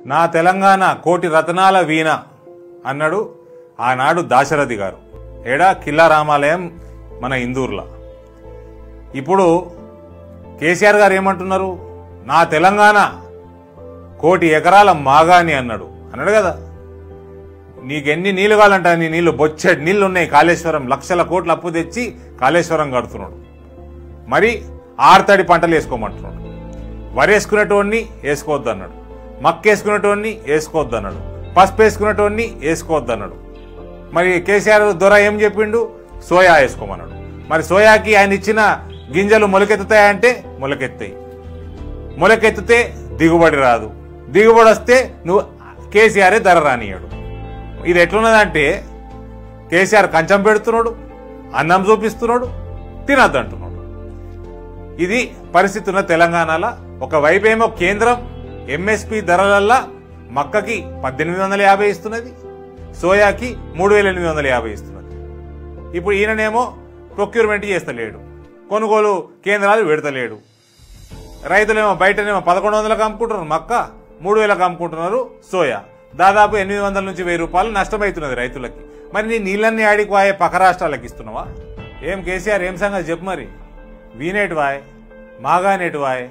నా తెలంగాణ కోటి రతనాల వీణ అన్నాడు ఆనాడు దాశరథి గారు ఏడా కిల్లా రామాలయం మన ఇందూర్లో ఇప్పుడు కేసీఆర్ గారు ఏమంటున్నారు నా తెలంగాణ కోటి ఎకరాల మాగాని అన్నాడు అన్నాడు కదా నీకెన్ని నీళ్లు కావాలంటే నీ నీళ్లు బొచ్చెడు నీళ్లు ఉన్నాయి కాళేశ్వరం లక్షల కోట్ల అప్పు తెచ్చి కాళేశ్వరం కడుతున్నాడు మరి ఆర్తడి పంటలు వేసుకోమంటున్నాడు వరి వేసుకునేటోడిని వేసుకోవద్దు అన్నాడు మక్క వేసుకునేటోడిని వేసుకోవద్దు అన్నాడు పసుపు వేసుకునేటోడిని వేసుకోవద్దు అన్నాడు మరి కేసీఆర్ దొర ఏం చెప్పిండు సోయా వేసుకోమన్నాడు మరి సోయాకి ఆయన ఇచ్చిన గింజలు మొలకెత్తుతాయంటే మొలకెత్తాయి మొలకెత్తితే దిగుబడి రాదు దిగుబడి వస్తే నువ్వు కేసీఆరే ధర రానియాడు ఇది ఎట్లున్నదంటే కేసీఆర్ కంచం పెడుతున్నాడు అన్నం చూపిస్తున్నాడు తినద్దు అంటున్నాడు ఇది పరిస్థితి ఉన్న తెలంగాణలో ఒకవైపు ఏమో కేంద్రం ఎంఎస్పి ధరలల్లా మక్కకి పద్దెనిమిది వందల యాభై ఇస్తున్నది సోయాకి మూడు వేల ఎనిమిది వందల యాభై ఇస్తున్నది ఇప్పుడు ఈయననేమో ప్రొక్యూర్మెంట్ చేస్తలేడు కొనుగోలు కేంద్రాలు పెడతలేడు రైతులేమో బయటనేమో పదకొండు వందలకు అమ్ముకుంటున్నారు మక్క మూడు వేలకు అమ్ముకుంటున్నారు సోయా దాదాపు ఎనిమిది వందల నుంచి వెయ్యి రూపాయలు నష్టమవుతున్నది రైతులకి మరి నీ నీళ్ళన్నీ ఆడికి వాయే పక్క రాష్ట్రాలకు ఇస్తున్నావా ఏం కేసీఆర్ ఏం సంగతి చెప్పు మరి వీనేటి వాయ్ మాగానేటి వాయ్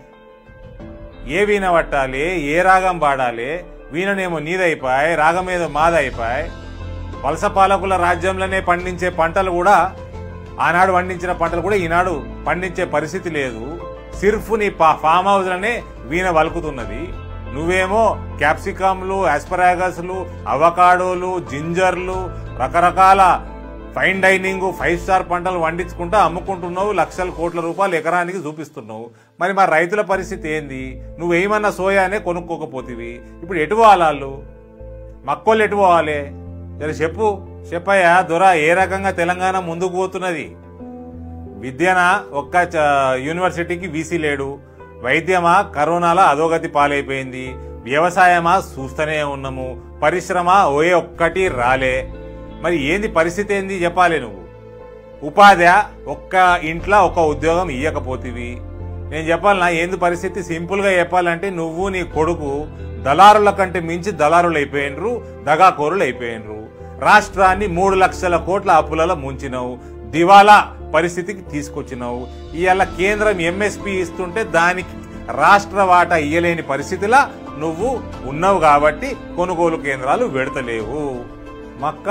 ఏ వీణ పట్టాలి ఏ రాగం పాడాలి వీణనేమో నీదైపాయ్ రాగం ఏదో మాదైపాయ్ వలస పాలకుల రాజ్యంలోనే పండించే పంటలు కూడా ఆనాడు పండించిన పంటలు కూడా ఈనాడు పండించే పరిస్థితి లేదు సిర్ఫ్ నీ పా- ఫామ్ హౌస్లనే వీణ వలుకుతున్నది నువ్వేమో క్యాప్సికమ్లు ఆస్పరాగస్లు అవకాడోలు జింజర్లు రకరకాల ఫైన్ డైనింగ్ ఫైవ్ స్టార్ పంటలు పండించుకుంటూ అమ్ముకుంటున్నావు లక్షల కోట్ల రూపాయలు ఎకరానికి చూపిస్తున్నావు మరి మా రైతుల పరిస్థితి ఏంది నువ్వేమన్నా సోయానే కొనుక్కోకపోతివి ఇప్పుడు ఎటు పోవాలి మక్కోళ్ళు ఎటు పోవాలి జర చెప్పు చెప్పయ్యా దొర ఏ రకంగా తెలంగాణ ముందుకు పోతున్నది విద్యన ఒక్క చ- యూనివర్సిటీకి వీసీ లేడు వైద్యమా కరోనాలో అధోగతి పాలైపోయింది వ్యవసాయమా చూస్తూనే ఉన్నాము పరిశ్రమ ఓయే ఒక్కటి రాలే మరి ఏంది పరిస్థితి ఏంది చెప్పాలి నువ్వు ఉపాధి ఒక్క ఇంట్లో ఒక ఉద్యోగం ఇయ్యకపోతివి నేను చెప్పాలన్నా ఏంది పరిస్థితి సింపుల్ గా చెప్పాలంటే నువ్వు నీ కొడుకు దళారుల కంటే మించి దళారులు అయిపోయినరు దగాకోరులు అయిపోయినరు రాష్ట్రాన్ని మూడు లక్షల కోట్ల అప్పులలో ముంచినావు దివాలా పరిస్థితికి తీసుకొచ్చినావు ఇవాళ కేంద్రం ఎంఎస్పి ఇస్తుంటే దానికి రాష్ట్ర వాటా ఇయ్యలేని పరిస్థితిలా నువ్వు ఉన్నావు కాబట్టి కొనుగోలు కేంద్రాలు పెడతలేవు మక్క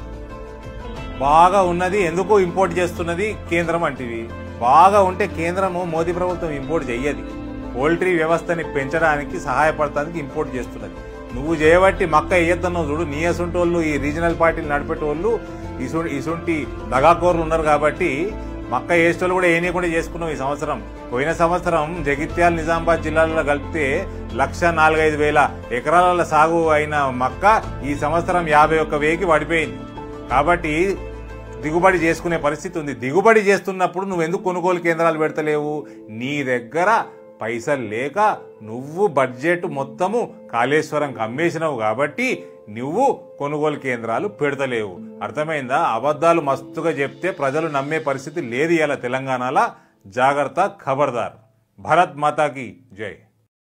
బాగా ఉన్నది ఎందుకు ఇంపోర్ట్ చేస్తున్నది కేంద్రం అంటివి బాగా ఉంటే కేంద్రము మోదీ ప్రభుత్వం ఇంపోర్ట్ చెయ్యది పోల్ట్రీ వ్యవస్థని పెంచడానికి సహాయపడటానికి ఇంపోర్ట్ చేస్తున్నది నువ్వు చేయబట్టి మక్క వేయద్దన్నావు చూడు నీ అసుంటోళ్ళు ఈ రీజనల్ పార్టీలు నడిపేటోళ్ళు ఇసు ఇసుంటి దగాకోర్లు ఉన్నారు కాబట్టి మక్క వేసేటోళ్ళు కూడా ఏనీయకుండా చేసుకున్నాం ఈ సంవత్సరం పోయిన సంవత్సరం జగిత్యాల నిజామాబాద్ జిల్లాలలో కలిపితే లక్ష నాలుగైదు వేల ఎకరాల సాగు అయిన మక్క ఈ సంవత్సరం యాభై ఒక్క వేకి పడిపోయింది కాబట్టి దిగుబడి చేసుకునే పరిస్థితి ఉంది దిగుబడి చేస్తున్నప్పుడు నువ్వు ఎందుకు కొనుగోలు కేంద్రాలు పెడతలేవు నీ దగ్గర పైసలు లేక నువ్వు బడ్జెట్ మొత్తము కాళేశ్వరంకి అమ్మేసినావు కాబట్టి నువ్వు కొనుగోలు కేంద్రాలు పెడతలేవు అర్థమైందా అబద్ధాలు మస్తుగా చెప్తే ప్రజలు నమ్మే పరిస్థితి లేదు ఇలా తెలంగాణలో జాగ్రత్త ఖబర్దార్ భరత్ మాతాకి జై